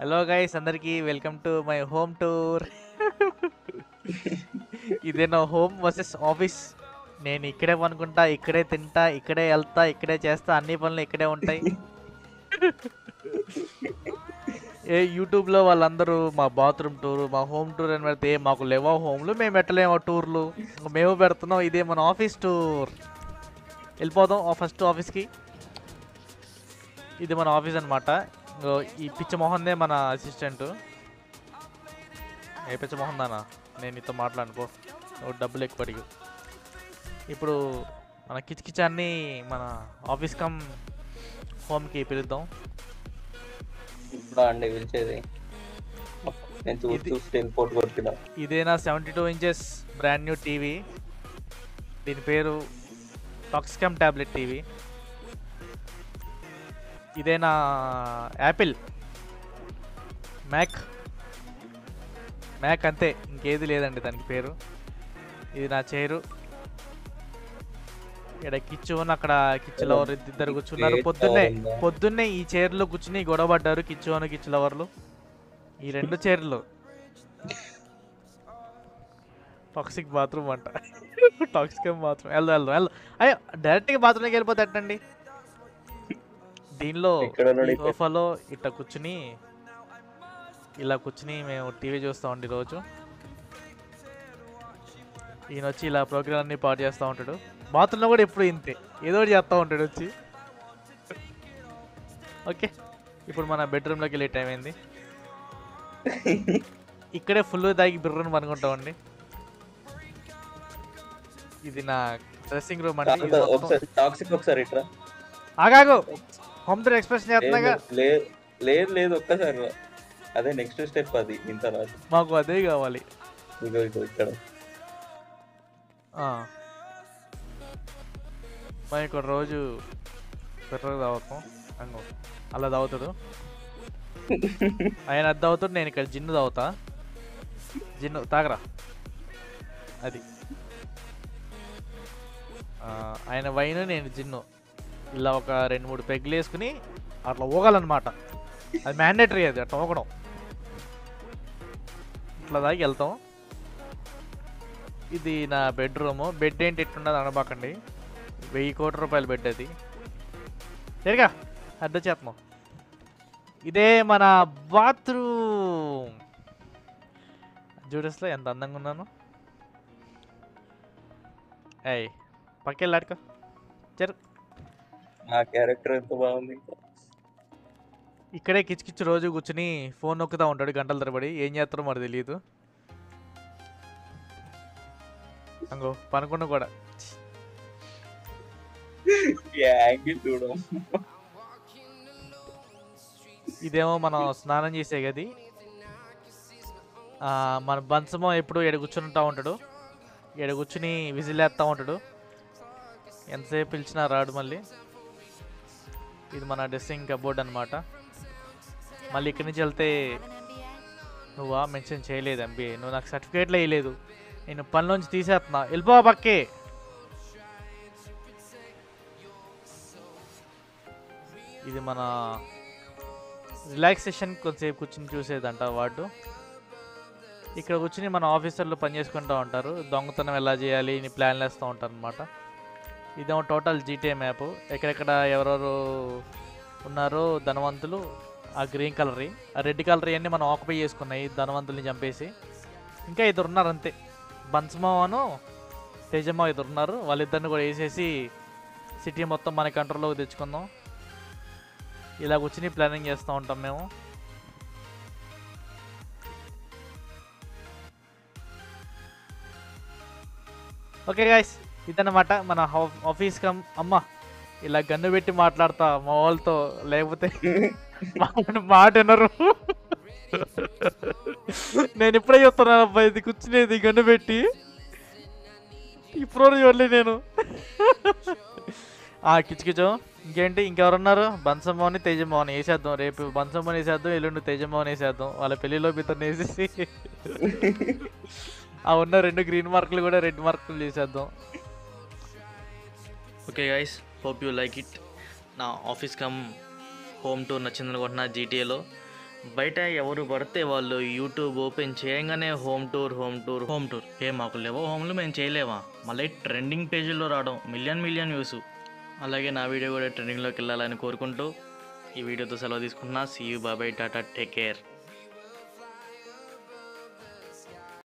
Hello guys అందరికి welcome to my home tour ఇదే నా హోమ్ వర్సెస్ ఆఫీస్ నేను ఇక్కడే పనుకుంటా ఇక్కడే తింటా ఇక్కడే వెళ్తా ఇక్కడే చేస్తా అన్ని పనులు ఇక్కడే ఉంటాయి ఏ యూట్యూబ్లో వాళ్ళందరూ మా బాత్రూమ్ టూర్ మా హోమ్ టూర్ అని పెడితే "ఏ, మాకు లేవా హోమ్లు మేము పెట్టలేమో టూర్లు మేము పెడుతున్నాం ఇదే మన ఆఫీస్ టూర్ వెళ్ళిపోదాం ఫస్ట్ ఆఫీస్కి ఇది మన ఆఫీస్ అనమాట ఈ పిచ్చ మొహందే మన అసిస్టెంట్ ఏ పిచ్చ మొహం దానా నేను నీతో మాట్లాడుకో నువ్వు డబ్బులు ఎక్కువ అడిగు ఇప్పుడు మన కిచకిచాన్ని మన ఆఫీస్ కమ్ హోమ్కి పిలుద్దాం ఇప్పుడు అండి పిలిచేది నేను చూసి ఇది- చూసి టెలిపోర్ట్ కొట్టిన ఇదేనా seventy two inches brand new TV దీని పేరు టాక్స్కమ్ ట్యాబ్లెట్ టీవీ ఇదేనా యాపిల్ మ్యాక్ మ్యాక్ అంతే ఇంకేది లేదండి దానికి పేరు ఇది నా చైరు ఇక్కడ కిచ్చు అని అక్కడ కిచ్చు లవర్ ఇద్దరు కూర్చున్నారు Great పొద్దున్నే tower ఉందా? పొద్దున్నే ఈ చైర్లో కూర్చుని గొడవ పడ్డారు కిచ్చు అని కిచ్చు లవర్లు ఈ రెండు చైర్లు టాక్సిక్ బాత్రూమ్ అంట టాక్సిక్ బాత్రూమ్ వెళ్దాం వెళ్దాం వెళ్దాం అయ్యో డైరెక్ట్గా బాత్రూమ్కి వెళ్ళిపోతే ఎట్టండి దీనిలో ఎక్కడ ఉన్నాడు ఈ ఇక్కడ? సోఫాలో ఇట్లా కూర్చుని ఇలా కూర్చుని మేము టీవీ చూస్తామండి రోజు ఈయన వచ్చి ఇలా ప్రోగ్రామ్ అన్ని పాటు చేస్తూ ఉంటాడు బాత్రూంలో కూడా ఎప్పుడు ఇంతే ఏదో ఒకటి చేస్తూ ఉంటాడు వచ్చి ఓకే ఇప్పుడు మన బెడ్రూమ్లోకి వెళ్ళే టైం అయింది ఇక్కడే ఫుల్ దాగి బిర్రని పనుకుంటామండి ఇది నా డ్రెస్సింగ్ రూమ్ అండి ఇది కాదు, మొత్తం- ఒకసారి టాక్సిక్ ఒకసారి ఇట్రా ఆగాగు హోమ్ థియేటర్ ఎక్స్ప్రెస్ చేస్తున్నాగా లేదు, లేదు లేదు లేదు ఒక్కసారి రా. అదే నెక్స్ట్ స్టెప్ అది ఇంత రాదు మాకు అదే కావాలి ఇగో ఇగో ఇక్కడ ఆ. మేము ఇక్కడ రోజు పెట్రోల్ తాగుతాం అంగో అలా తాగుతాడు ఆయన అది తాగుతాడు నేను ఇక్కడ జిన్ను తాగుతా జిన్ను తాగరా అది ఆ, ఆయన వైన్ నేను జిన్ను ఇలా ఒక రెండు మూడు పెగ్గులు వేసుకుని అట్లా ఊగాలన్నమాట అది మ్యాండేటరీ అది అట్లా ఊగడం ఇట్లా తాగి వెళ్తాం ఇది నా బెడ్రూమ్ బెడ్ ఏంటి ఎట్లున్నది అనబాకండి వెయ్యి కోట్ల రూపాయల బెడ్ అది సరిగా అడ్డు చేస్తున్నాం ఇదే మన బాత్రూమ్ చూడస్లో ఎంత అందంగా ఉన్నాను ఏయ్ పక్కెళ్ళి ఆడుకో చరు ఆ క్యారెక్టర్ ఎంత బాగుంది ఇక్కడే కిచకిచ్చు రోజు కూర్చుని ఫోన్ నొక్కుతూ ఉంటాడు గంటల తరబడి ఏం చేస్తారో మరి తెలియదు అంగో పనుకున్న కూడా యాంగిల్ చూడం ఇదేమో మనం స్నానం చేసే గది ఆ, మన బంచమో ఎప్పుడు ఎడ కూర్చుంటా ఉంటాడు ఎడ కూర్చుని విజిల్ వేస్తూ ఉంటాడు ఎంతసేపు పిలిచినా రాడు మళ్ళీ ఇది మన డ్రెస్సింగ్ కబోర్డ్ అనమాట మళ్ళీ ఇక్కడి నుంచి వెళ్తే నువ్వా మెన్షన్ చేయలేదు ఎంబీఏ నువ్వు నాకు సర్టిఫికేట్లో వేయలేదు నేను పనిలోంచి తీసేస్తున్నా వెళ్ళిపో పక్కే ఇది మన రిలాక్సేషన్ కొంతసేపు కూర్చుని చూసేదంట వార్డు ఇక్కడ కూర్చుని మన ఆఫీసర్లు పని చేసుకుంటూ ఉంటారు దొంగతనం ఎలా చేయాలి అని ప్లాన్లు వేస్తూ ఉంటారు అనమాట ఇదేమో టోటల్ జీటీఏ మ్యాప్ ఎక్కడెక్కడ ఎవరెవరు ఉన్నారో ధనవంతులు ఆ గ్రీన్ కలర్ ఆ రెడ్ కలర్ అన్నీ మనం ఆక్యుపై చేసుకున్నాయి ధనవంతుల్ని చంపేసి ఇంకా ఇద్దరు ఉన్నారు అంతే బన్స్మాను తేజమ్మ ఇద్దరు ఉన్నారు వాళ్ళిద్దరిని కూడా వేసేసి సిటీ మొత్తం మన కంట్రోల్లోకి తెచ్చుకుందాం ఇలా కూర్చుని ప్లానింగ్ చేస్తూ ఉంటాం మేము ఓకే గాయస్ ఇదన్నమాట మన హౌ- ఆఫీస్ కమ్ అమ్మ ఇలా గన్ను పెట్టి మాట్లాడతా మా వాళ్ళతో లేకపోతే మాట మాట వినరు నేను ఇప్పుడే చెప్తున్నాను అబ్బాయి ఇది కూర్చునేది గన్ను పెట్టి ఇప్పుడు చూడలే నేను ఆ కిచకిచో ఇంకేంటి ఇంకెవరున్నారు బన్సమ్మని తేజమ్మని వేసేద్దాం రేపు బన్సమ్మని వేసేద్దాం ఎల్లుండి తేజమ్మని వేసేద్దాం వాళ్ళ పెళ్లిలో ఇతను వేసేసి ఆ ఉన్న రెండు గ్రీన్ మార్కులు కూడా రెడ్ మార్కులు చేసేద్దాం okay guys hope you like it నా ఆఫీస్ కమ్ హోమ్ టూర్ నచ్చింది అనుకుంటున్నా జీటీఏలో బయట ఎవరు పడితే వాళ్ళు యూట్యూబ్ ఓపెన్ చేయగానే home tour home tour home tour ఏ మాకు లేవో హోమ్లు మేము చేయలేవా మళ్ళీ ట్రెండింగ్ పేజీల్లో రావడం మిలియన్ మిలియన్ వ్యూస్ అలాగే నా వీడియో కూడా ట్రెండింగ్లోకి వెళ్ళాలని కోరుకుంటూ ఈ వీడియోతో సెలవు తీసుకుంటున్నా సీ యూ బాబాయ్ టాటా టేక్ కేర్